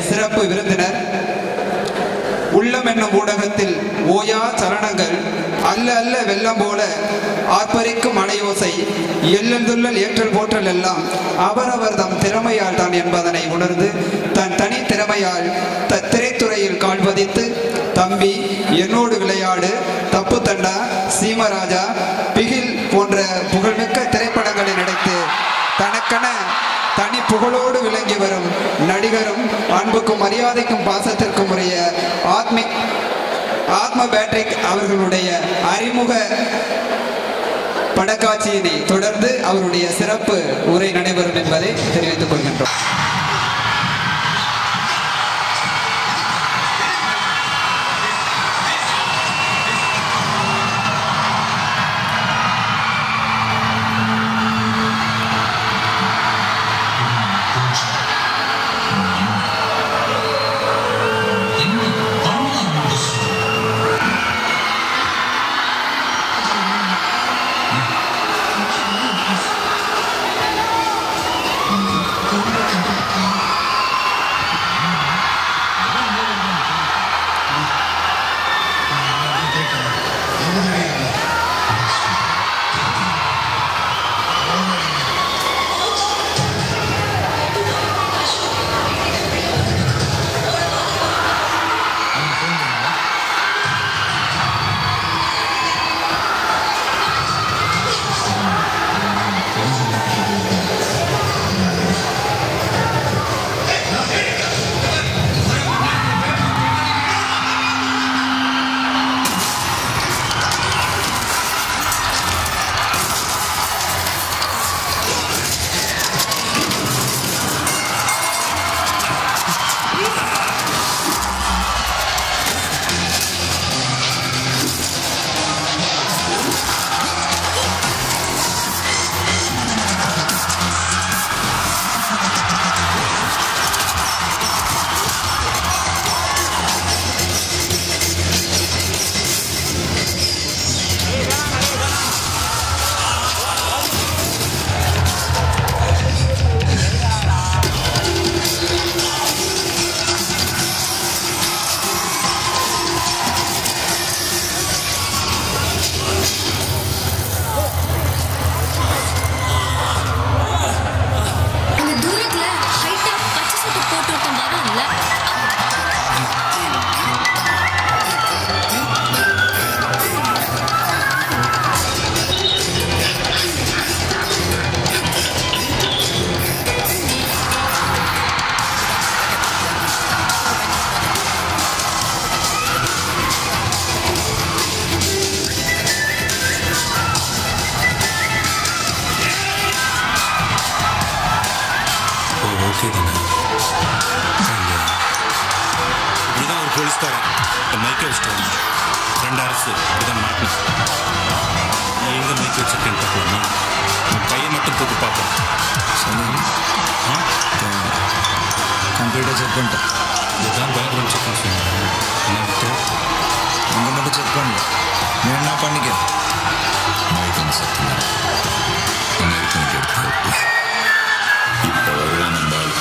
சிறப்பு விருந்தினர் உள்ளம் என்னும் ஊடகத்தில் ஓயா சலனங்கள் அல்ல அல்ல வெள்ளம் போல ஆர்ப்பரிக்கும் மலையோசை எல்லெழுதுள்ளல் ஏற்றல் போற்றல் எல்லாம் அவரவர் தம் திறமையால் தான் என்பதனை உணர்ந்து தன் தனி திறமையால் த திரைத்துறையில் கால்பதித்து தம்பி என்னோடு விளையாடு தப்பு தண்டா சீமராஜா பிகில் போன்ற புகழ்மிக்க திரைப்படங்களை நடித்து தனக்கென தனி புகழோடு விளங்கி வரும் நடிகரும் அன்புக்கும் மரியாதைக்கும் பாசத்திற்கும் உரிய ஆத்மிக் ஆத்ம பேட்ரிக் அவர்களுடைய அறிமுக படக்காட்சியினை தொடர்ந்து அவருடைய சிறப்பு உரை நடைபெறும் என்பதை தெரிவித்துக் கொள்கின்றோம் அந்த தூரத்துல ஹைட்டா பச்சை சட்டை போட்டு ஒருத்தன் வரான்ல ஓ ஓகே தானே இல்லையா? இப்படிதான் ஒரு போலீஸ்காரன் இந்த மைக்கை வச்சுட்டாங்க ரெண்டு அரசு இப்படிதான் மாட்டணும் நீ எங்கே மைக் வச்சிருக்கேன்னு பார்க்கலாமா உன் கையை மட்டும் தூக்கு பார்ப்போம் சொன்னீங்க ஆ கம்ப்யூட்டர் செக் பண்ணிட்டேன் இதுதான் பேக்ரவுண்ட் செக் சொன்னாங்க என்ன விட்டு அங்கே மட்டும் செக் பண்ணல நீ என்ன பண்ணிக்க மைக்கன் சத்தியம் அமெரிக்கன் கேட்டு இப்போ வருவான் நம்ம ஆளு.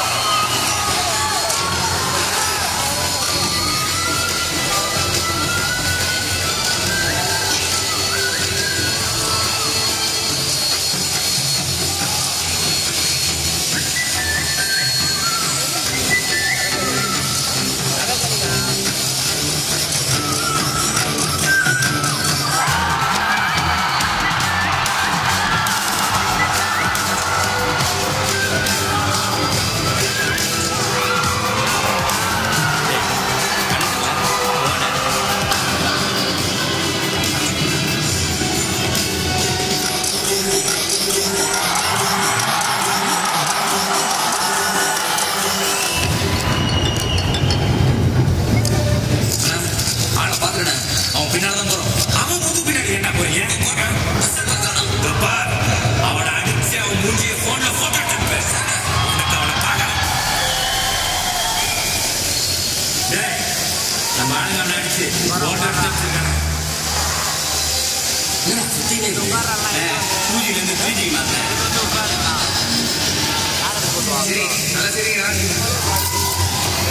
ஆளை பார்த்துக்கிட்டேன் அவன் பின்னால தான் போறான் அவன் முது பின்னாடி என்ன போறீங்க அவனை அடிச்சு அவன் மூஞ்சிய போன்ல போட்டோ எடுப்பேன் உனக்கு அவனை பார்க்கல டேய், நம்ம ஆளுங்க அவனை அடிச்சு போட்டோ எடுத்து வச்சிருக்காங்க என்னடா சுத்திட்டே இருக்கு? ஏய், 2G ல இருந்து 3G க்கு மாத்தேன். சரி நல்லா சரிங்களா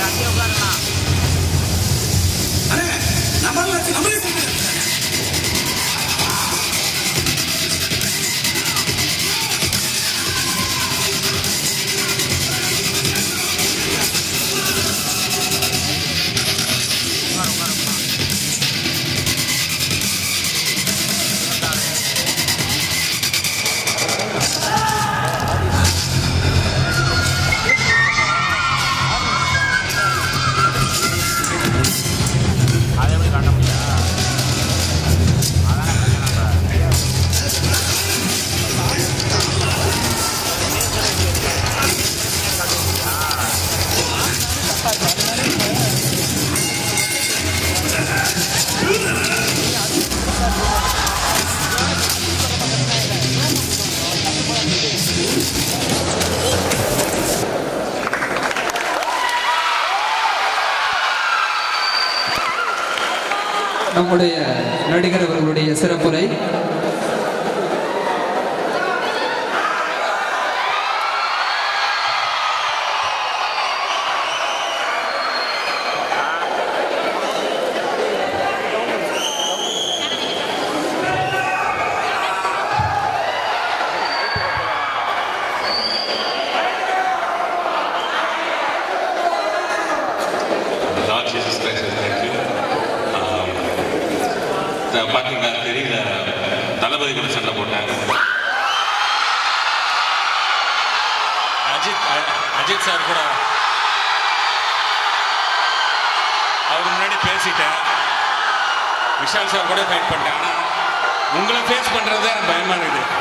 நம்முடைய நடிகர் அவர்களுடைய சிறப்புரை Lord Jesus Christ, thank you. Um, த- பார்த்தீங்களா தெரியல தளபதி கூட சண்டை போட்டேன் அஜித் அ- அஜித் சார் கூட அவர் முன்னாடி பேசிட்டேன் விஷால் சார் கூட ஃபைட் பண்ணிட்டேன் ஆனால் உங்களை ஃபேஸ் பண்ணுறது தான் எனக்கு பயமா இருக்குது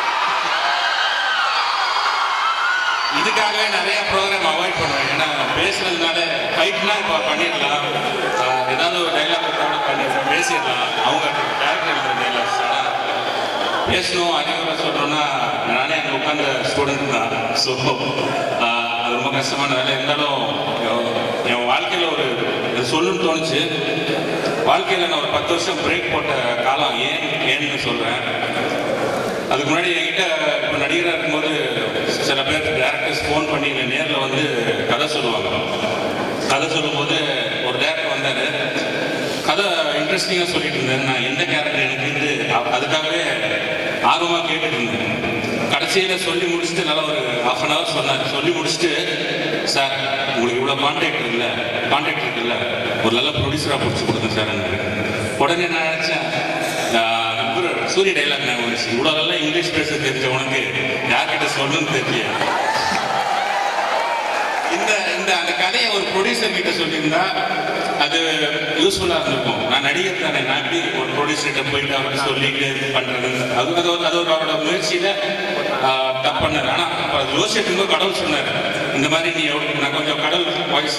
இதுக்காகவே நிறைய ப்ரோக்ராம் அவாய்ட் பண்ணுவேன் ஏன்னா பேசுறதுனால ஃபைட்னா இப்போ பண்ணிடலாம் ஆஹ் ஏதாவது ஒரு டைலாக் கூட பண்ணிடலாம் பேசிடலாம் அவங்க டேரக்டர் எழுதுற டைலாக்ஸ் ஆனால் பேசணும் அதிகமாக சொல்கிறோன்னா நானே அங்கே உட்காந்த ஸ்டூடெண்ட் தான் ஸோ அது ரொம்ப கஷ்டமான வேலை இருந்தாலும் என் என் வாழ்க்கையில் ஒரு இது சொல்லணும்னு தோணுச்சு வாழ்க்கையில் நான் ஒரு பத்து வருஷம் பிரேக் போட்ட காலம் ஏன் ஏன்னு சொல்கிறேன் அதுக்கு முன்னாடி என்கிட்ட இப்போ நடிகராக இருக்கும்போது சில பேர் டேரக்டர்ஸ் ஃபோன் பண்ணி என்னை நேரில் வந்து கதை சொல்லுவாங்க கதை சொல்லும்போது ஒரு டேரக்டர் வந்தார் கதை இன்ட்ரெஸ்டிங்காக சொல்லிட்டு இருந்தேன் நான் எந்த கேரக்டர் எனக்கு வந்து அ- அதுக்காகவே ஆர்வமாக கேட்டுட்டு இருந்தேன் கடைசியில் சொல்லி முடிச்சுட்டு நல்லா ஒரு ஹாஃப் அன் ஹவர் சொன்னார் சொல்லி முடிச்சுட்டு சார் உங்களுக்கு இவ்வளோ கான்டாக்ட் இருக்குல்ல கான்டாக்ட் இருக்குல்ல ஒரு நல்ல ப்ரொடியூசராக பிடிச்சி கொடுங்க சார் உடனே நான் நினச்சேன் ஆஹ் இவரு சூரிய டைலாக் ஞாபகம் வந்துச்சு இவ்வளோ நல்லா இங்கிலீஷ் பேச தெரிஞ்ச உனக்கு யார்கிட்ட சொல்லணும்னு தெரியல இந்த இந்த அந்த கதையை ஒரு ப்ரொடியூசர் கிட்ட சொல்லியிருந்தா அது யூஸ்ஃபுல்லாக இருந்திருக்கும் நான் நடிகர் தானே நான் எப்படி ஒரு ப்ரொடியூசர்கிட்ட போயிட்டு அவர்கிட்ட சொல்லிட்டு இது பண்றது அது அது ஒரு அது ஒரு அவரோட முயற்சியில தப்பு பண்ணார் ஆனால் அப்போ அது யோசிச்சுட்டு இருக்கும்போது கடவுள் சொன்னார் இந்த மாதிரி நீ எவ்வளோ நான் கொஞ்சம் கடவுள் வாய்ஸ்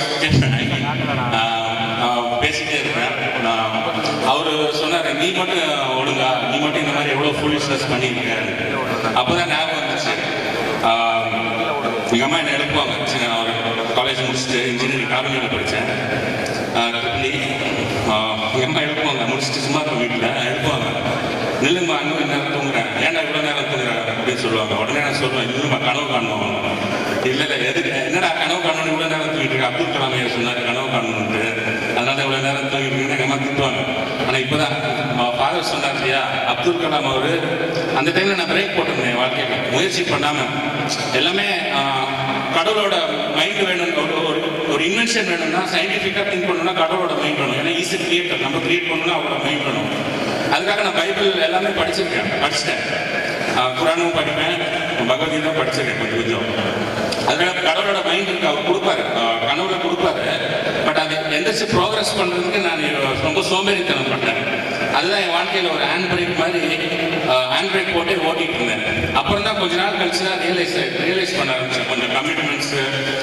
பேசிட்டே இருப்பேன் நான் அவர் சொன்னார் நீ மட்டும் ஒழுங்கா நீ மட்டும் இந்த மாதிரி எவ்வளோ ஃபுல்லிஷ்னஸ் பண்ணியிருக்க அப்போதான் ஞாபகம் வந்துச்சு ஆஹ் எங்கள் அம்மா என்ன எழுப்புவாங்க சரி, நான் ஒரு காலேஜ் முடிச்சுட்டு இன்ஜினியரிங் காலேஜில் படித்தேன் ட்ரிபிளி எங்கள் அம்மா எழுப்புவாங்க முடிச்சுட்டு சும்மா இருக்க வீட்டில் எழுப்புவாங்க நில்லுமா இன்னும் என்ன நேரம் தூங்குறேன் ஏன்டா இவ்வளோ நேரம் தூங்குறேன் அப்படின்னு சொல்லுவாங்க உடனே நான் சொல்லுவேன் இல்லைம்மா கனவு காணணும் இல்லை இல்லை எதுக்கு என்னடா கனவு காணணும் இவ்வளோ நேரம் தூங்கிட்டு இருக்க அப்துல் கலாம் ஐயா சொன்னார் கனவு காணணும்ட்டு அதனால இவ்வளோ நேரம் தூங்கிட்டு இருக்கேன்னு எங்கள் அம்மா திட்டுவாங்க ஆனால் இப்போ தான் ஃபாதர் சொன்னார் இல்லையா அப்துல் கலாம் அவர் அந்த டைமில் நான் பிரேக் போட்டிருந்தேன் வாழ்க்கையில் முயற்சி பண்ணாமல் எல்லாமே ஆஹ், கடவுளோட மைண்ட் வேணும் ஒரு ஒரு- ஒரு இன்வென்ஷன் வேணும்னா சயின்டிஃபிக்காக திங்க் பண்ணணும்னா கடவுளோட மைண்ட் வேணும் ஏன்னா ஈஸி கிரியேட்டர் நம்ம கிரியேட் பண்ணணும்னா அவரோட மைண்ட் வேணும் அதுக்காக நான் பைபிள் எல்லாமே படிச்சிருக்கேன் படிச்சிட்டேன் ஆஹ், குரானும் படிப்பேன் பகவத்கீதா படிச்சிருக்கேன் கொஞ்சம் கொஞ்சம் அதனால கடவுளோட மைண்ட் இருக்கு அவர் கொடுப்பாரு ஆஹ், கனவுல கொடுப்பாரு பட் அது எந்திரிச்சு ப்ரோக்ரஸ் பண்றதுக்கு நான் ரொம்ப சோம்பேறித்தனம் பண்ணேன் அதுதான் என் வாழ்க்கையில ஒரு ஹேண்ட் பிரேக் மாதிரி ஹேண்ட் பிரேக் போட்டு ஓட்டிட்டு இருந்தேன் அப்புறம் தான் கொஞ்ச நாள் கழிச்சு தான் ரியலைஸ் ரியலைஸ் பண்ண ஆரம்பிச்சேன் கொஞ்சம் commitments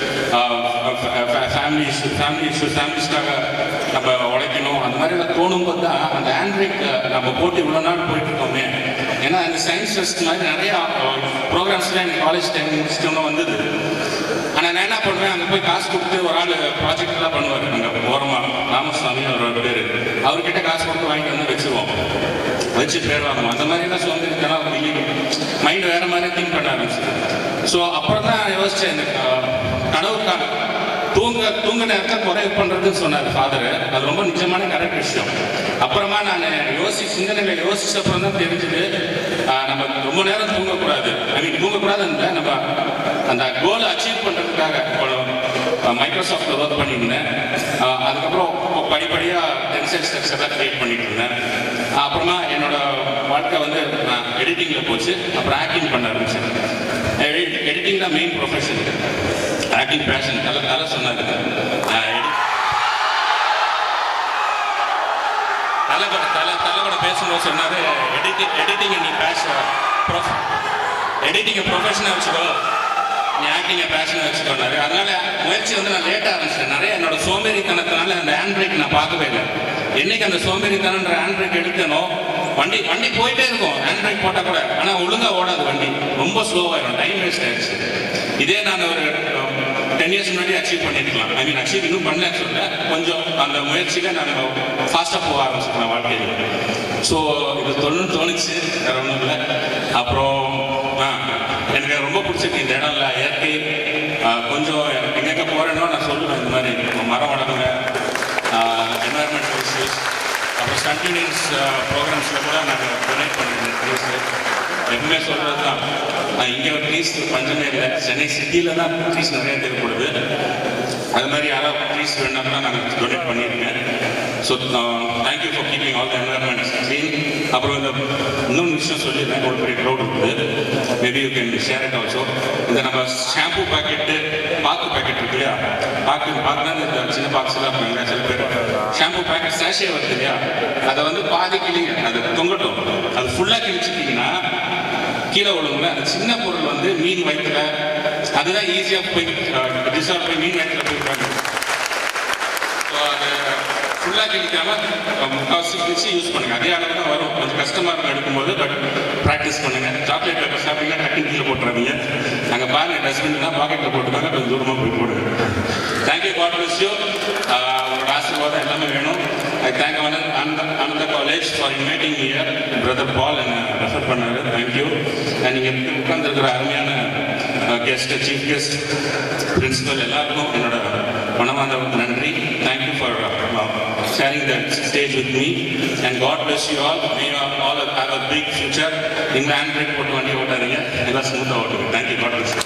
family issue family issue ஃபேமிலிஸ்க்காக நம்ம உழைக்கணும் அந்த மாதிரி எல்லாம் தோணும் போது தான் அந்த ஹேண்ட் பிரேக் நம்ம போட்டு இவ்வளோ நாள் போயிட்டு இருக்கோமே ஏன்னா அந்த சயின்ஸ் ஃபெஸ்ட் மாதிரி நிறைய ப்ரோக்ராம்ஸ்லாம் எனக்கு காலேஜ் டைம் முடிச்சிட்டோம்னா வந்தது ஆனால் நான் என்ன பண்ணுவேன் அங்கே போய் காசு கொடுத்து ஒரு ஆள் ப்ராஜெக்ட்லாம் பண்ணுவார் அங்கே ஓரமாக ராமசாமி அவர் பேர் அவர்கிட்ட காசு கொடுத்து வாங்கிட்டு வந்து வச்சுருவோம் வச்சு பேர் வாங்கணும் அந்த மாதிரிலாம் சோம்பேறித்தனம் மைண்ட் வேற மாதிரி திங்க் பண்ண ஆரம்பிச்சு ஸோ அப்புறம் தான் யோசிச்சேன் இந்த அஹ், கனவுக்கான தூங்க தூங்க நேரத்தை குறைவு பண்றதுன்னு சொன்னார் ஃபாதர் அது ரொம்ப நிஜமான கரெக்ட் விஷயம் அப்புறமா நான் யோசி சிந்தனைகளை யோசிச்ச அப்புறம் தான் தெரிஞ்சது ஆஹ், நம்ம ரொம்ப நேரம் தூங்கக்கூடாது ஐ மீன் தூங்கக்கூடாது இல்லை நம்ம அந்த கோலை அச்சீவ் பண்றதுக்காக மைக்ரோசாஃப்ட்ல ஒர்க் பண்ணியிருந்தேன் ஆஹ், அதுக்கப்புறம் இப்போ படிப்படியா டென்சல் ஸ்ட்ரக்சர் கிரியேட் பண்ணிட்டு இருந்தேன் அப்புறமா என்னோட வாழ்க்கை வந்து நான் எடிட்டிங்ல போச்சு அப்புறம் ஆக்டிங் பண்ண ஆரம்பிச்சேன் எடிட்டிங் தான் மெயின் ப்ரொஃபஷன் ஆக்டிங் பேஷன் தலை தலை சொன்னாரு நான் edit- தலை கூட தலை தலை கூட பேசும்போது சொன்னாரு எடிட்டிங் எடிட்டிங் நீ பேஷ எடிட்டிங்கை ப்ரொஃபஷனாக வச்சுக்கோ நீ ஆக்டிங்கை பேஷனாக வச்சுக்கோனாரு அதனால முயற்சி வந்து நான் லேட்டாக ஆரம்பிச்சிட்டேன் நிறைய என்னோட சோம்பேறித்தனத்தினால அந்த ஹேண்ட் பிரேக் நான் பார்க்கவே இல்லை என்னைக்கு அந்த சோம்பேறித்தனன்ற ஹேண்ட் பிரேக் எடுத்தனோ வண்டி வண்டி போயிட்டே இருக்கும் ஹேண்ட் பிரேக் போட்டால் கூட ஆனால் ஒழுங்காக ஓடாது வண்டி ரொம்ப ஸ்லோவாயிடும் டைம் வேஸ்ட் ஆயிடுச்சு இதே நான் ஒரு டென் இயர்ஸ் முன்னாடி அச்சீவ் பண்ணிருக்கலாம் ஐ மீன் அச்சீவ் இன்னும் பண்ணல சொல்ல கொஞ்சம் அந்த முயற்சியில நாங்கள் ஃபாஸ்ட்டாக போக ஆரம்பிச்சிருக்கோம் வாழ்க்கையில் ஸோ இது தொழில்னு தோணுச்சு வேற ஒன்றும் இல்லை அப்புறம் ஆ, எனக்கு ரொம்ப பிடிச்சிருக்கு இந்த இடம்ல இயற்கை ஆ, கொஞ்சம் எங்கெங்க போறேனோ நான் சொல்லுவேன் இந்த மாதிரி மரம் வளருங்க என்வாயர்மெண்டல் இஷ்யூஸ் அப்புறம் கண்டினியூஸ் ப்ரோக்ராம்ஸில் கூட நாங்கள் டொனேட் பண்ணிருந்தேன் ட்ரீஸ் எப்பவுமே சொல்கிறது தான் இங்கே ஒரு ட்ரீஸ் பஞ்சமே இல்லை சென்னை சிட்டியில் தான் ட்ரீஸ் நிறைய தேவைப்படுது அது மாதிரி யாராவது ட்ரீஸ் வேணும்னா நாங்கள் டொனேட் பண்ணியிருக்கேன் so thank you for keeping all the environment clean அப்புறம் இந்த இன்னொன்று விஷயம் சொல்லியிருந்தேன் ஒரு பெரிய க்ரௌட் இருக்குது maybe you can share it also இந்த நம்ம ஷாம்பு பாக்கெட்டு பாக்கு பாக்கெட் இருக்கு இல்லையா பாக்கு பாக்குனா இந்த சின்ன பாக்ஸ்லாம் இருப்பாங்க சில பேர் ஷாம்பு பாக்கெட் சேஷே வருது இல்லையா அதை வந்து பாதி கிளிங்க அது தொங்கட்டும் அது ஃபுல்லாக கிழிச்சிட்டிங்கன்னா கீழே விழுங்குல அந்த சின்ன பொருள் வந்து மீன் வயிற்றுல அதுதான் ஈஸியாக போய் டிசால்வ் போய் மீன் வயிற்றுல போய் ஸோ அது ஃபுல்லாக கிழிக்காம முக்கால்வாசி கிழிச்சு யூஸ் பண்ணுங்க அதே அளவு தான் வரும் கொஞ்சம் கஷ்டமாக இருக்கும் எடுக்கும்போது பட் ப்ராக்டிஸ் பண்ணுங்க சாக்லேட் பேப்பர் சாப்பிட்டீங்கன்னா டக்குனு கீழே போட்டுறாதீங்க அங்கே பாருங்க டஸ்ட்பின்லாம் பாக்கெட்டில் போட்டுக்காங்க கொஞ்சம் தூரமாக போய் போடுங்க தேங்க்யூ காட் பிளஸ் யூ உங்களோட ஆசீர்வாதம் எல்லாமே வேணும் ஐ தேங்க் அந்த அந்த college for inviting year brother Paul என்னை ரெஃபர் பண்ணாரு தேங்க்யூ அண்ட் நீங்கள் உட்கார்ந்துருக்கிற அருமையான கெஸ்ட் சீஃப் கெஸ்ட் பிரின்சிபல் எல்லாருக்கும் என்னோட மனமார்ந்த நன்றி thank you for sharing the stage with me and God bless you all may all have a big future இந்த hand brake போட்டு வண்டி ஓட்டாதீங்க எல்லாம் ஸ்மூத்தாக ஓட்டுங்க தேங்க்யூ காட் பிளஸ்